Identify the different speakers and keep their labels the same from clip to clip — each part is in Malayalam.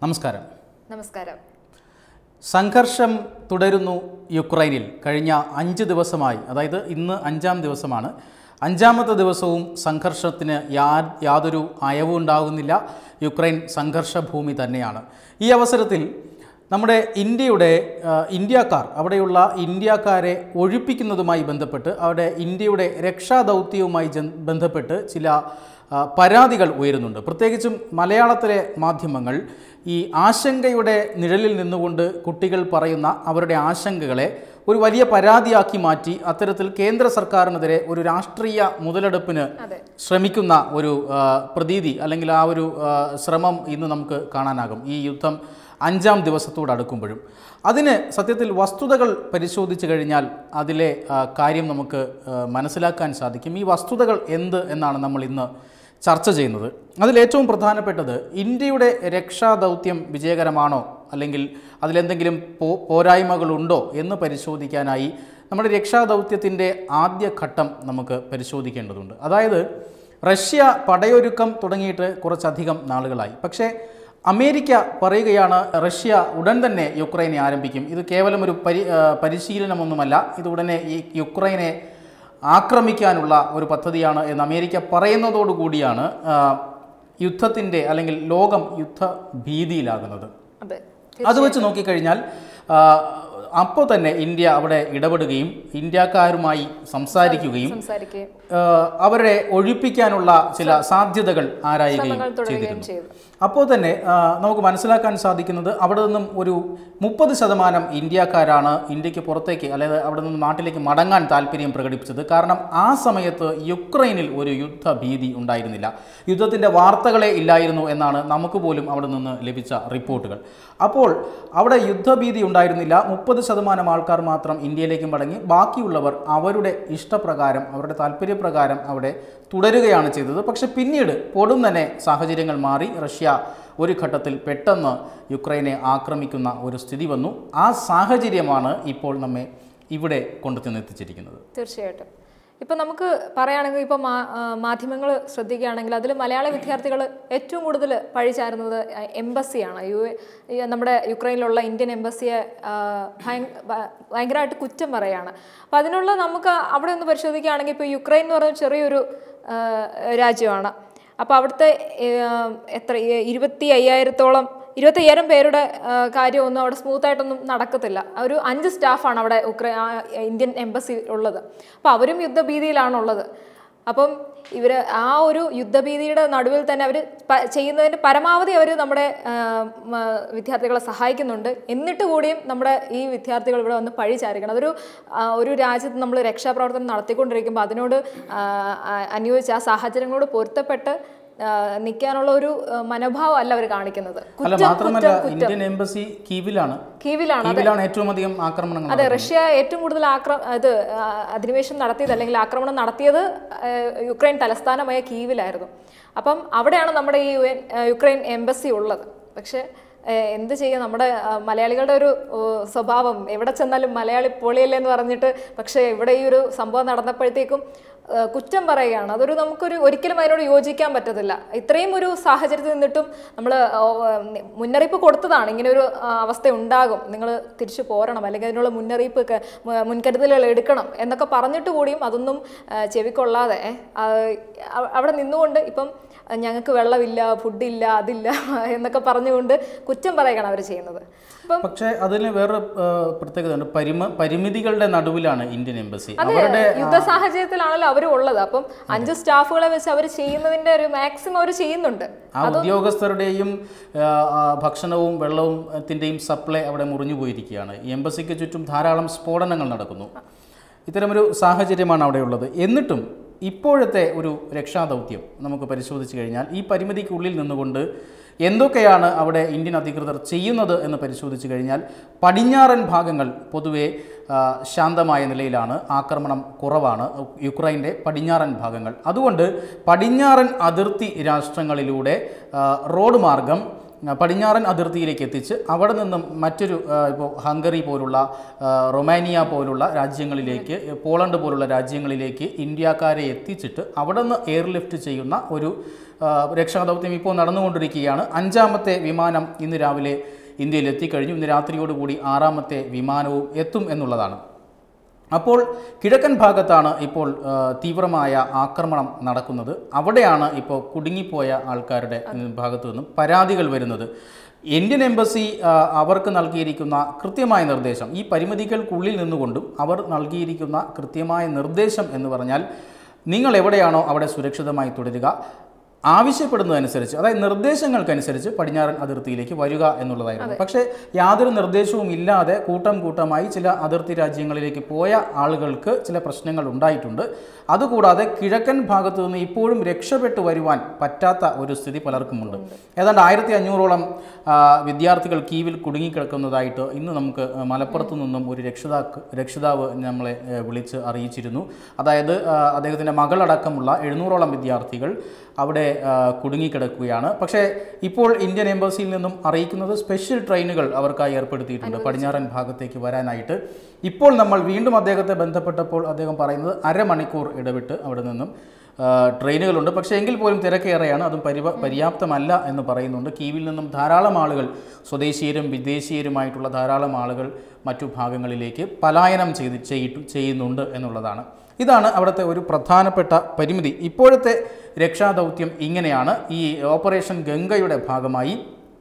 Speaker 1: നമസ്കാരം
Speaker 2: നമസ്കാരം
Speaker 1: സംഘർഷം തുടരുന്നു യുക്രൈനിൽ കഴിഞ്ഞ അഞ്ച് ദിവസമായി അതായത് ഇന്ന് അഞ്ചാം ദിവസമാണ് അഞ്ചാമത്തെ ദിവസവും സംഘർഷത്തിന് യാ യാതൊരു അയവും ഉണ്ടാകുന്നില്ല യുക്രൈൻ സംഘർഷഭൂമി തന്നെയാണ് ഈ അവസരത്തിൽ നമ്മുടെ ഇന്ത്യയുടെ ആ, ഇന്ത്യക്കാർ അവിടെയുള്ള ഇന്ത്യക്കാരെ ഒഴിപ്പിക്കുന്നതുമായി ബന്ധപ്പെട്ട് അവിടെ ഇന്ത്യയുടെ രക്ഷാദൗത്യവുമായി ജൻ- ബന്ധപ്പെട്ട് ചില ആ, പരാതികൾ ഉയരുന്നുണ്ട് പ്രത്യേകിച്ചും മലയാളത്തിലെ മാധ്യമങ്ങൾ ഈ ആശങ്കയുടെ നിഴലിൽ നിന്നുകൊണ്ട് കുട്ടികൾ പറയുന്ന അവരുടെ ആശങ്കകളെ ഒരു വലിയ പരാതിയാക്കി മാറ്റി അത്തരത്തിൽ കേന്ദ്ര സർക്കാരിനെതിരെ ഒരു രാഷ്ട്രീയ മുതലെടുപ്പിന്
Speaker 2: അതെ
Speaker 1: ശ്രമിക്കുന്ന ഒരു ആ, പ്രതീതി അല്ലെങ്കിൽ ആ ഒരു ആ, ശ്രമം ഇന്ന് നമുക്ക് കാണാനാകും ഈ യുദ്ധം അഞ്ചാം ദിവസത്തോട് അടുക്കുമ്പോഴും അതിന് സത്യത്തിൽ വസ്തുതകൾ പരിശോധിച്ചു കഴിഞ്ഞാൽ അതിലെ ആ, കാര്യം നമുക്ക് ആ, മനസ്സിലാക്കാൻ സാധിക്കും ഈ വസ്തുതകൾ എന്ത് എന്നാണ് നമ്മൾ ഇന്ന് ചർച്ച ചെയ്യുന്നത് അതിലേറ്റവും പ്രധാനപ്പെട്ടത് ഇന്ത്യയുടെ രക്ഷാദൗത്യം വിജയകരമാണോ അല്ലെങ്കിൽ അതിലെന്തെങ്കിലും പോ പോരായ്മകളുണ്ടോ എന്ന് പരിശോധിക്കാനായി നമ്മുടെ രക്ഷാദൗത്യത്തിൻ്റെ ആദ്യ ഘട്ടം നമുക്ക് പരിശോധിക്കേണ്ടതുണ്ട് അതായത് റഷ്യ പടയൊരുക്കം തുടങ്ങിയിട്ട് കുറച്ചധികം നാളുകളായി പക്ഷേ അമേരിക്ക പറയുകയാണ് റഷ്യ ഉടൻ തന്നെ യുക്രൈനെ ആരംഭിക്കും ഇത് കേവലം ഒരു പരി ആ, പരിശീലനമൊന്നുമല്ല ഇത് ഉടനെ ഈ യുക്രൈനെ ആക്രമിക്കാനുള്ള ഒരു പദ്ധതിയാണ് എന്ന് അമേരിക്ക പറയുന്നതോടുകൂടിയാണ് ആ, യുദ്ധത്തിൻ്റെ അല്ലെങ്കിൽ ലോകം യുദ്ധ ഭീതിയിലാകുന്നത്
Speaker 2: അതെ
Speaker 1: അത് വെച്ച് നോക്കിക്കഴിഞ്ഞാൽ ആ, അപ്പോൾ തന്നെ ഇന്ത്യ അവിടെ ഇടപെടുകയും ഇന്ത്യക്കാരുമായി സംസാരിക്കുകയും
Speaker 2: സംസാരിക്കുകയും
Speaker 1: ആ, അവരെ ഒഴിപ്പിക്കാനുള്ള ചില സാധ്യതകൾ ആരായുകയും
Speaker 2: ശ്രമങ്ങൾ തുടരുകയും
Speaker 1: ചെയ്തിരുന്നു
Speaker 2: ചെയ്തു
Speaker 1: അപ്പോൾ തന്നെ ആ, നമുക്ക് മനസ്സിലാക്കാൻ സാധിക്കുന്നത് അവിടെ നിന്നും ഒരു മുപ്പത് ശതമാനം ഇന്ത്യക്കാരാണ് ഇന്ത്യക്ക് പുറത്തേക്ക് അതായത് അവിടെ നിന്ന് നാട്ടിലേക്ക് മടങ്ങാൻ താല്പര്യം പ്രകടിപ്പിച്ചത് കാരണം ആ സമയത്ത് യുക്രൈനിൽ ഒരു യുദ്ധഭീതി ഉണ്ടായിരുന്നില്ല യുദ്ധത്തിൻ്റെ വാർത്തകളെ ഇല്ലായിരുന്നു എന്നാണ് നമുക്ക് പോലും അവിടെ നിന്ന് ലഭിച്ച റിപ്പോർട്ടുകൾ അപ്പോൾ അവിടെ യുദ്ധഭീതി ഉണ്ടായിരുന്നില്ല മുപ്പത് ശതമാനം ആൾക്കാർ മാത്രം ഇന്ത്യയിലേക്ക് മടങ്ങി ബാക്കിയുള്ളവർ അവരുടെ ഇഷ്ടപ്രകാരം അവരുടെ താല്പര്യപ്രകാരം അവിടെ തുടരുകയാണ് ചെയ്തത് പക്ഷെ പിന്നീട് പൊടും തന്നെ സാഹചര്യങ്ങൾ മാറി റഷ്യ ഒരു ഘട്ടത്തിൽ പെട്ടെന്ന് യുക്രൈനെ ആക്രമിക്കുന്ന ഒരു സ്ഥിതി വന്നു ആ സാഹചര്യമാണ് ഇപ്പോൾ നമ്മെ ഇവിടെ കൊണ്ടുചെന്ന് എത്തിച്ചിരിക്കുന്നത്
Speaker 2: തീർച്ചയായിട്ടും ഇപ്പം നമുക്ക് പറയുകയാണെങ്കിൽ ഇപ്പോൾ മാ മാധ്യമങ്ങൾ ശ്രദ്ധിക്കുകയാണെങ്കിൽ അതിൽ മലയാള വിദ്യാർത്ഥികൾ ഏറ്റവും കൂടുതൽ പഴിചാരുന്നത് എംബസിയാണ് യു എ ഈ നമ്മുടെ യുക്രൈനിലുള്ള ഇന്ത്യൻ എംബസിയെ ആ, ഭയ- ഭ- ഭയങ്കരമായിട്ട് കുറ്റം പറയുകയാണ് അപ്പം അതിനുള്ള നമുക്ക് അവിടെ ഒന്ന് പരിശോധിക്കുകയാണെങ്കിൽ ഇപ്പോൾ യുക്രൈൻ എന്ന് പറയുന്ന ചെറിയൊരു ആ, രാജ്യമാണ് അപ്പോൾ അവിടുത്തെ ആ, എത്ര ഈ ഇരുപത്തി അയ്യായിരത്തോളം ഇരുപത്തയ്യായിരം പേരുടെ ആ, കാര്യമൊന്നും അവിടെ സ്മൂത്തായിട്ടൊന്നും നടക്കത്തില്ല ഒരു അഞ്ച് സ്റ്റാഫാണ് അവിടെ ഉക്രൈ ആ, ഇന്ത്യൻ എംബസി ഉള്ളത് അപ്പോൾ അവരും യുദ്ധഭീതിയിലാണുള്ളത് അപ്പം ഇവർ ആ ഒരു യുദ്ധഭീതിയുടെ നടുവിൽ തന്നെ അവർ ചെയ്യുന്നതിൻ്റെ പരമാവധി അവർ നമ്മുടെ ആ, മ, വിദ്യാർത്ഥികളെ സഹായിക്കുന്നുണ്ട് എന്നിട്ട് കൂടിയും നമ്മുടെ ഈ വിദ്യാർത്ഥികൾ ഇവിടെ വന്ന് പഴി ചാരിക്കണം അതൊരു ആ, ഒരു രാജ്യത്ത് നമ്മൾ രക്ഷാപ്രവർത്തനം നടത്തിക്കൊണ്ടിരിക്കുമ്പോൾ അതിനോട് ആ, ആ, അനുയോജിച്ച് ആ സാഹചര്യങ്ങളോട് പൊരുത്തപ്പെട്ട് ആ, നിൽക്കാനുള്ള ഒരു ആ, മനോഭാവം അല്ല അവർ കാണിക്കുന്നത്
Speaker 1: അല്ല
Speaker 2: കുറ്റം
Speaker 1: മാത്രമല്ല
Speaker 2: കുറ്റം കുറ്റം
Speaker 1: ഇന്ത്യൻ എംബസി കീവിലാണ്
Speaker 2: കീവിലാണ്
Speaker 1: കീവിലാണ് ഏറ്റവും അധികം ആക്രമണങ്ങൾ
Speaker 2: അതെ റഷ്യ ഏറ്റവും കൂടുതൽ ആക്ര ഇത് ആ, അധിനിവേശം നടത്തിയത് അല്ലെങ്കിൽ ആക്രമണം നടത്തിയത് ആ, യുക്രൈൻ തലസ്ഥാനമായ കീവിലായിരുന്നു അപ്പം അവിടെയാണ് നമ്മുടെ ഈ യു എൻ ആ, യുക്രൈൻ എംബസി ഉള്ളത് പക്ഷേ ഏ, എന്ത് ചെയ്യാം നമ്മുടെ ആ, മലയാളികളുടെ ഒരു ഓ, സ്വഭാവം എവിടെ ചെന്നാലും മലയാളി പൊളിയല്ലേ എന്ന് പറഞ്ഞിട്ട് പക്ഷേ ഇവിടെ ഈ ഒരു സംഭവം നടന്നപ്പോഴത്തേക്കും ആ, കുറ്റം പറയുകയാണ് അതൊരു നമുക്കൊരു ഒരിക്കലും അതിനോട് യോജിക്കാൻ പറ്റത്തില്ല ഇത്രയും ഒരു സാഹചര്യത്തിൽ നിന്നിട്ടും നമ്മൾ മുന്നറിയിപ്പ് കൊടുത്തതാണ് ഇങ്ങനെ ഒരു ആ, അവസ്ഥ ഉണ്ടാകും നിങ്ങൾ തിരിച്ചു പോരണം അല്ലെങ്കിൽ അതിനുള്ള മുന്നറിയിപ്പ് ഒക്കെ മു- മുൻകരുതലുകൾ എടുക്കണം എന്നൊക്കെ പറഞ്ഞിട്ട് കൂടിയും അതൊന്നും ആ, ചെവിക്കൊള്ളാതെ ആ, അ- അവിടെ നിന്നുകൊണ്ട് ഇപ്പം ഞങ്ങൾക്ക് വെള്ളമില്ല ഫുഡില്ല അതില്ല എന്നൊക്കെ പറഞ്ഞുകൊണ്ട് കുറ്റം പറയുകയാണ് അവർ ചെയ്യുന്നത് അപ്പം
Speaker 1: പക്ഷേ അതിന് വേറെ ആ, പ്രത്യേകതയുണ്ട് പരിമ പരിമിതികളുടെ നടുവിലാണ് ഇന്ത്യൻ എംബസി
Speaker 2: അതെ
Speaker 1: അവരുടെ
Speaker 2: യുദ്ധ സാഹചര്യത്തിലാണല്ലോ അവർ ഉള്ളത് അപ്പം അഞ്ച് സ്റ്റാഫുകളെ വെച്ച് അവർ ചെയ്യുന്നതിന്റെ ഒരു മാക്സിമം അവർ ചെയ്യുന്നുണ്ട്
Speaker 1: ആ ഉദ്യോഗസ്ഥരുടെയും ആ, ആ, ഭക്ഷണവും വെള്ളവും ത്തിൻ്റെയും സപ്ലൈ അവിടെ മുറിഞ്ഞു പോയിരിക്കുകയാണ് ഈ എംബസിക്ക് ചുറ്റും ധാരാളം സ്ഫോടനങ്ങൾ നടക്കുന്നു ഇത്തരമൊരു സാഹചര്യമാണ് അവിടെയുള്ളത് എന്നിട്ടും ഇപ്പോഴത്തെ ഒരു രക്ഷാദൗത്യം നമുക്ക് പരിശോധിച്ച് കഴിഞ്ഞാൽ ഈ പരിമിതിക്കുള്ളിൽ നിന്നുകൊണ്ട് എന്തൊക്കെയാണ് അവിടെ ഇന്ത്യൻ അധികൃതർ ചെയ്യുന്നത് എന്ന് പരിശോധിച്ച് കഴിഞ്ഞാൽ പടിഞ്ഞാറൻ ഭാഗങ്ങൾ പൊതുവെ ആ, ശാന്തമായ നിലയിലാണ് ആക്രമണം കുറവാണ് യുക്രൈൻ്റെ പടിഞ്ഞാറൻ ഭാഗങ്ങൾ അതുകൊണ്ട് പടിഞ്ഞാറൻ അതിർത്തി രാഷ്ട്രങ്ങളിലൂടെ ആ, റോഡ് മാർഗം ആ, പടിഞ്ഞാറൻ അതിർത്തിയിലേക്ക് എത്തിച്ച് അവിടെ നിന്നും മറ്റൊരു ആ, ഇപ്പോൾ ഹംഗറി പോലുള്ള ആ, റൊമാനിയ പോലുള്ള രാജ്യങ്ങളിലേക്ക് പോളണ്ട് പോലുള്ള രാജ്യങ്ങളിലേക്ക് ഇന്ത്യക്കാരെ എത്തിച്ചിട്ട് അവിടെ നിന്ന് എയർലിഫ്റ്റ് ചെയ്യുന്ന ഒരു ആ, രക്ഷാദൗത്യം ഇപ്പോൾ നടന്നുകൊണ്ടിരിക്കുകയാണ് അഞ്ചാമത്തെ വിമാനം ഇന്ന് രാവിലെ ഇന്ത്യയിൽ എത്തിക്കഴിഞ്ഞു ഇന്ന് രാത്രിയോടുകൂടി ആറാമത്തെ വിമാനവും എത്തും എന്നുള്ളതാണ് അപ്പോൾ കിഴക്കൻ ഭാഗത്താണ് ഇപ്പോൾ ആ, തീവ്രമായ ആക്രമണം നടക്കുന്നത് അവിടെയാണ് ഇപ്പോൾ കുടുങ്ങിപ്പോയ ആൾക്കാരുടെ ഉം, ഭാഗത്തു നിന്നും പരാതികൾ വരുന്നത് ഇന്ത്യൻ എംബസി ആ, അവർക്ക് നൽകിയിരിക്കുന്ന കൃത്യമായ നിർദ്ദേശം ഈ പരിമിതികൾക്കുള്ളിൽ നിന്നുകൊണ്ടും അവർ നൽകിയിരിക്കുന്ന കൃത്യമായ നിർദ്ദേശം എന്ന് പറഞ്ഞാൽ നിങ്ങൾ എവിടെയാണോ അവിടെ സുരക്ഷിതമായി തുടരുക ആവശ്യപ്പെടുന്നതനുസരിച്ച് അതായത് നിർദ്ദേശങ്ങൾക്കനുസരിച്ച് പടിഞ്ഞാറൻ അതിർത്തിയിലേക്ക് വരിക എന്നുള്ളതായിരുന്നു പക്ഷേ യാതൊരു നിർദ്ദേശവും ഇല്ലാതെ കൂട്ടം കൂട്ടമായി ചില അതിർത്തി രാജ്യങ്ങളിലേക്ക് പോയ ആളുകൾക്ക് ചില പ്രശ്നങ്ങൾ ഉണ്ടായിട്ടുണ്ട് അതുകൂടാതെ കിഴക്കൻ ഭാഗത്തു നിന്ന് ഇപ്പോഴും രക്ഷപ്പെട്ടു വരുവാൻ പറ്റാത്ത ഒരു സ്ഥിതി പലർക്കുമുണ്ട് ഏതാണ്ട് ആയിരത്തി അഞ്ഞൂറോളം ആ, വിദ്യാർത്ഥികൾ കീവിൽ കുടുങ്ങിക്കിടക്കുന്നതായിട്ട് ഇന്ന് നമുക്ക് മലപ്പുറത്തു നിന്നും ഒരു രക്ഷിതാ രക്ഷിതാവ് നമ്മളെ ഏ, വിളിച്ച് അറിയിച്ചിരുന്നു അതായത് ആ, അദ്ദേഹത്തിൻ്റെ മകളടക്കമുള്ള എഴുന്നൂറോളം വിദ്യാർത്ഥികൾ അവിടെ ആ, കുടുങ്ങിക്കിടക്കുകയാണ് പക്ഷേ ഇപ്പോൾ ഇന്ത്യൻ എംബസിയിൽ നിന്നും അറിയിക്കുന്നത് സ്പെഷ്യൽ ട്രെയിനുകൾ അവർക്കായി ഏർപ്പെടുത്തിയിട്ടുണ്ട് പടിഞ്ഞാറൻ ഭാഗത്തേക്ക് വരാനായിട്ട് ഇപ്പോൾ നമ്മൾ വീണ്ടും അദ്ദേഹത്തെ ബന്ധപ്പെട്ടപ്പോൾ അദ്ദേഹം പറയുന്നത് അരമണിക്കൂർ ഇടവിട്ട് അവിടെ നിന്നും ആ, ട്രെയിനുകളുണ്ട് പക്ഷേ എങ്കിൽ പോലും തിരക്കേറെയാണ് അതും പരിപ പര്യാപ്തമല്ല എന്ന് പറയുന്നുണ്ട് കീവിൽ നിന്നും ധാരാളം ആളുകൾ സ്വദേശീയരും വിദേശീയരുമായിട്ടുള്ള ധാരാളം ആളുകൾ മറ്റു ഭാഗങ്ങളിലേക്ക് പലായനം ചെയ്ത് ചെയ്യിട്ടു ചെയ്യുന്നുണ്ട് എന്നുള്ളതാണ് ഇതാണ് അവിടുത്തെ ഒരു പ്രധാനപ്പെട്ട പരിമിതി ഇപ്പോഴത്തെ രക്ഷാദൗത്യം ഇങ്ങനെയാണ് ഈ ഓപ്പറേഷൻ ഗംഗയുടെ ഭാഗമായി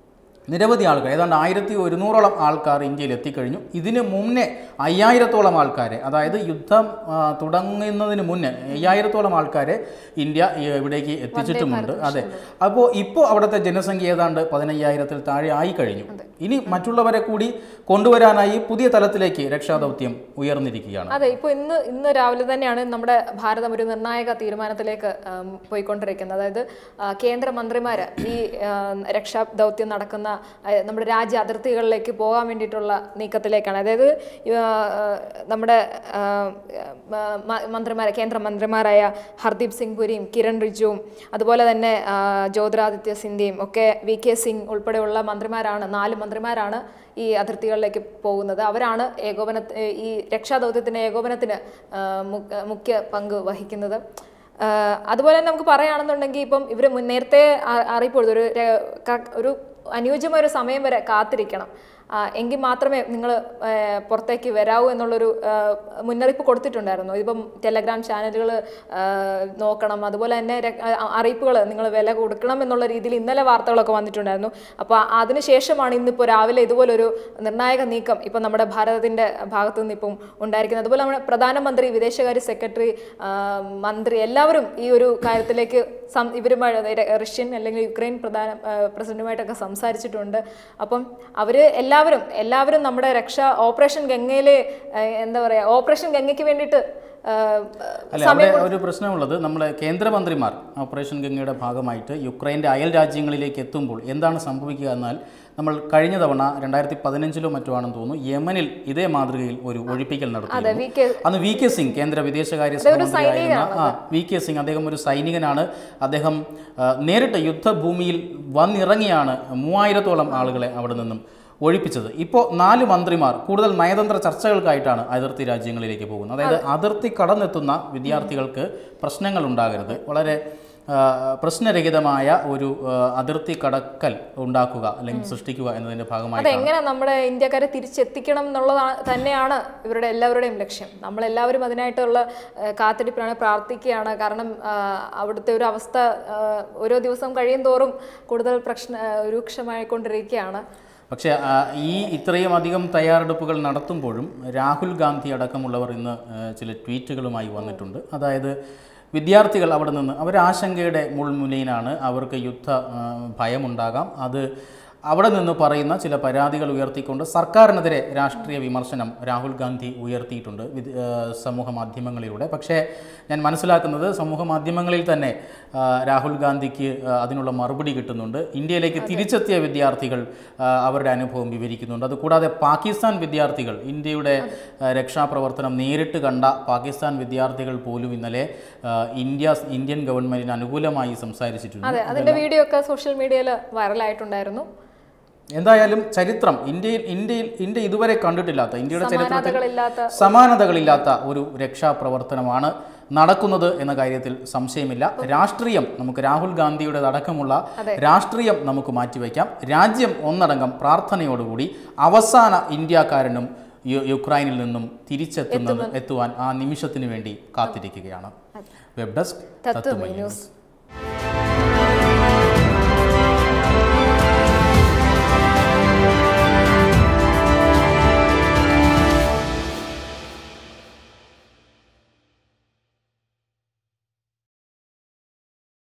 Speaker 1: നിരവധി ആൾക്കാർ ഏതാണ്ട് ആയിരത്തി ഒരുന്നൂറോളം ആൾക്കാർ ഇന്ത്യയിൽ എത്തിക്കഴിഞ്ഞു ഇതിന് മുന്നേ അയ്യായിരത്തോളം ആൾക്കാരെ അതായത് യുദ്ധം ആ, തുടങ്ങുന്നതിന് മുന്നേ അയ്യായിരത്തോളം ആൾക്കാരെ ഇന്ത്യ ഈ ഇവിടേക്ക് എത്തിച്ചിട്ടുമുണ്ട് അതെ അപ്പോൾ ഇപ്പോൾ അവിടുത്തെ ജനസംഖ്യ ഏതാണ്ട് പതിനയ്യായിരത്തിൽ താഴെ ആയി കഴിഞ്ഞു ഇനി മറ്റുള്ളവരെ കൂടി കൊണ്ടുവരാനായി പുതിയ തലത്തിലേക്ക് രക്ഷാദൗത്യം ഉയർന്നിരിക്കുകയാണ്
Speaker 2: അതെ ഇപ്പോൾ ഇന്ന് ഇന്ന് രാവിലെ തന്നെയാണ് നമ്മുടെ ഭാരതം ഒരു നിർണായക തീരുമാനത്തിലേക്ക് ആം, പോയിക്കൊണ്ടിരിക്കുന്നത് അതായത് ആ, കേന്ദ്രമന്ത്രിമാർ ഈ ആ, രക്ഷാ ദൗത്യം നടക്കുന്ന ആ, നമ്മുടെ രാജ്യ അതിർത്തികളിലേക്ക് പോകാൻ വേണ്ടിയിട്ടുള്ള നീക്കത്തിലേക്കാണ് അതായത് ആ, നമ്മുടെ ആ, മ- മന്ത്രിമാരെ കേന്ദ്രമന്ത്രിമാരായ ഹർദീപ് സിംഗ് പുരിയും കിരൺ റിജുവും അതുപോലെ തന്നെ ആ, ജ്യോതിരാദിത്യ സിന്ധ്യയും ഒക്കെ വി കെ സിംഗ് ഉൾപ്പെടെയുള്ള മന്ത്രിമാരാണ് നാല് മന്ത്രിമാരാണ് ഈ അതിർത്തികളിലേക്ക് പോകുന്നത് അവരാണ് ഏകോപന ഈ രക്ഷാദൗത്യത്തിൻ്റെ ഏകോപനത്തിന് ആ, മു- മുഖ്യ പങ്ക് വഹിക്കുന്നത് ആ, അതുപോലെ തന്നെ നമുക്ക് പറയുകയാണെന്നുണ്ടെങ്കിൽ ഇപ്പം ഇവർ നേരത്തെ അ- അറിയിപ്പ് കൊടുത്തു ഒരു ര- ക- ഒരു അനുയോജ്യമായ ഒരു സമയം വരെ കാത്തിരിക്കണം ആ, എങ്കിൽ മാത്രമേ നിങ്ങൾ പുറത്തേക്ക് വരാവൂ എന്നുള്ളൊരു ആ, മുന്നറിയിപ്പ് കൊടുത്തിട്ടുണ്ടായിരുന്നു ഇപ്പം ടെലഗ്രാം ചാനലുകൾ നോക്കണം അതുപോലെ തന്നെ അറിയിപ്പുകൾ നിങ്ങൾ വില കൊടുക്കണം എന്നുള്ള രീതിയിൽ ഇന്നലെ വാർത്തകളൊക്കെ വന്നിട്ടുണ്ടായിരുന്നു അപ്പോൾ അതിനുശേഷമാണ് ഇന്നിപ്പോൾ രാവിലെ ഇതുപോലൊരു നിർണായക നീക്കം ഇപ്പം നമ്മുടെ ഭാരതത്തിൻ്റെ ഭാഗത്തു നിന്ന് ഇപ്പം ഉണ്ടായിരിക്കുന്നത് അതുപോലെ നമ്മുടെ പ്രധാനമന്ത്രി വിദേശകാര്യ സെക്രട്ടറി ആ, മന്ത്രി എല്ലാവരും ഈ ഒരു കാര്യത്തിലേക്ക് സം ഇവരുമായി അതായത് റഷ്യൻ അല്ലെങ്കിൽ യുക്രൈൻ പ്രധാന ആ, പ്രസിഡന്റുമായിട്ടൊക്കെ സംസാരിച്ചിട്ടുണ്ട് അപ്പം അവർ എല്ലാവരും എല്ലാവരും നമ്മുടെ രക്ഷ ഓപ്പറേഷൻ ഗംഗയിലെ ആ, എന്താ പറയുക ഓപ്പറേഷൻ ഗംഗയ്ക്ക് വേണ്ടിയിട്ട് ആ,
Speaker 1: അല്ല അവിടെ ഒരു പ്രശ്നമുള്ളത് നമ്മളെ കേന്ദ്രമന്ത്രിമാർ ഓപ്പറേഷൻ ഗംഗയുടെ ഭാഗമായിട്ട് യുക്രൈൻ്റെ അയൽ രാജ്യങ്ങളിലേക്ക് എത്തുമ്പോൾ എന്താണ് സംഭവിക്കുക എന്നാൽ നമ്മൾ കഴിഞ്ഞ തവണ രണ്ടായിരത്തി പതിനഞ്ചിലോ മറ്റോ ആണെന്ന് തോന്നുന്നു യമനിൽ ഇതേ മാതൃകയിൽ ഒരു ഒഴിപ്പിക്കൽ
Speaker 2: അതെ
Speaker 1: നടത്തി
Speaker 2: വി കെ
Speaker 1: അന്ന് വി കെ സിംഗ് കേന്ദ്ര വിദേശകാര്യ സഹമന്ത്രിയായിരുന്ന ആ വി കെ സിംഗ് അദ്ദേഹം ഒരു സൈനികനാണ് അദ്ദേഹം ആ, നേരിട്ട് യുദ്ധഭൂമിയിൽ വന്നിറങ്ങിയാണ് മൂവായിരത്തോളം ആളുകളെ അവിടെ നിന്നും ഒഴിപ്പിച്ചത് ഇപ്പോൾ നാല് മന്ത്രിമാർ കൂടുതൽ നയതന്ത്ര ചർച്ചകൾക്കായിട്ടാണ് അതിർത്തി രാജ്യങ്ങളിലേക്ക് പോകുന്നത് അതായത് അതിർത്തി കടന്നെത്തുന്ന വിദ്യാർത്ഥികൾക്ക് പ്രശ്നങ്ങൾ ഉണ്ടാകരുത് വളരെ ആ, പ്രശ്നരഹിതമായ ഒരു ആ, അതിർത്തി കടക്കൽ ഉണ്ടാക്കുക അല്ലെങ്കിൽ സൃഷ്ടിക്കുക എന്നതിൻ്റെ ഭാഗമായി
Speaker 2: അതെങ്ങനെ നമ്മുടെ ഇന്ത്യക്കാരെ തിരിച്ചെത്തിക്കണം എന്നുള്ളതാണ് തന്നെയാണ് ഇവരുടെ എല്ലാവരുടെയും ലക്ഷ്യം നമ്മളെല്ലാവരും അതിനായിട്ടുള്ള ആ, കാത്തിരിപ്പിലാണ് പ്രാർത്ഥിക്കുകയാണ് കാരണം ആ, അവിടുത്തെ ഒരു അവസ്ഥ ആ, ഓരോ ദിവസം കഴിയും തോറും കൂടുതൽ പ്രശ്ന ആ, രൂക്ഷമായിക്കൊണ്ടിരിക്കുകയാണ്
Speaker 1: പക്ഷേ ആ, ഈ ഇത്രയും അധികം തയ്യാറെടുപ്പുകൾ നടത്തുമ്പോഴും രാഹുൽ ഗാന്ധി അടക്കമുള്ളവർ ഇന്ന് ആ, ചില ട്വീറ്റുകളുമായി വന്നിട്ടുണ്ട് അതായത് വിദ്യാർത്ഥികൾ അവിടെ നിന്ന് അവർ ആശങ്കയുടെ മുൾമുനയിലാണ് അവർക്ക് യുദ്ധ ആ, ഭയമുണ്ടാകാം അത് അവിടെ നിന്ന് പറയുന്ന ചില പരാതികൾ ഉയർത്തിക്കൊണ്ട് സർക്കാരിനെതിരെ രാഷ്ട്രീയ വിമർശനം രാഹുൽ ഗാന്ധി ഉയർത്തിയിട്ടുണ്ട് വിദ്- ആ, സമൂഹ മാധ്യമങ്ങളിലൂടെ പക്ഷേ ഞാൻ മനസ്സിലാക്കുന്നത് സമൂഹ മാധ്യമങ്ങളിൽ തന്നെ ആ, രാഹുൽ ഗാന്ധിക്ക് ആ, അതിനുള്ള മറുപടി കിട്ടുന്നുണ്ട് ഇന്ത്യയിലേക്ക് തിരിച്ചെത്തിയ വിദ്യാർത്ഥികൾ ആ, അവരുടെ അനുഭവം വിവരിക്കുന്നുണ്ട് അതുകൂടാതെ പാകിസ്ഥാൻ വിദ്യാർത്ഥികൾ ഇന്ത്യയുടെ ആ, രക്ഷാപ്രവർത്തനം നേരിട്ട് കണ്ട പാകിസ്ഥാൻ വിദ്യാർത്ഥികൾ പോലും ഇന്നലെ ആ, ഇന്ത്യ ഇന്ത്യൻ ഗവൺമെന്റിന് അനുകൂലമായി സംസാരിച്ചിട്ടുണ്ട്
Speaker 2: അതെ അതിന്റെ വീഡിയോ ഒക്കെ സോഷ്യൽ മീഡിയയിൽ വൈറലായിട്ടുണ്ടായിരുന്നു
Speaker 1: എന്തായാലും ചരിത്രം ഇന്ത്യയിൽ ഇന്ത്യയിൽ ഇന്ത്യ ഇതുവരെ കണ്ടിട്ടില്ലാത്ത ഇന്ത്യയുടെ ചരിത്രത്തിൽ
Speaker 2: സമാനതകളില്ലാത്ത
Speaker 1: സമാനതകളില്ലാത്ത ഒരു രക്ഷാപ്രവർത്തനമാണ് നടക്കുന്നത് എന്ന കാര്യത്തിൽ സംശയമില്ല രാഷ്ട്രീയം നമുക്ക് രാഹുൽ ഗാന്ധിയുടെ അടക്കമുള്ള രാഷ്ട്രീയം നമുക്ക് മാറ്റിവെക്കാം രാജ്യം ഒന്നടങ്കം പ്രാർത്ഥനയോടുകൂടി അവസാന ഇന്ത്യക്കാരനും യു- യുക്രൈനിൽ നിന്നും തിരിച്ചെത്തുന്നത് എത്തുവാൻ ആ നിമിഷത്തിന് വേണ്ടി കാത്തിരിക്കുകയാണ് വെബ് ഡെസ്ക്
Speaker 2: തത്വമേ
Speaker 1: തത്വമൈ
Speaker 2: ന്യൂസ്
Speaker 1: ന്യൂസ്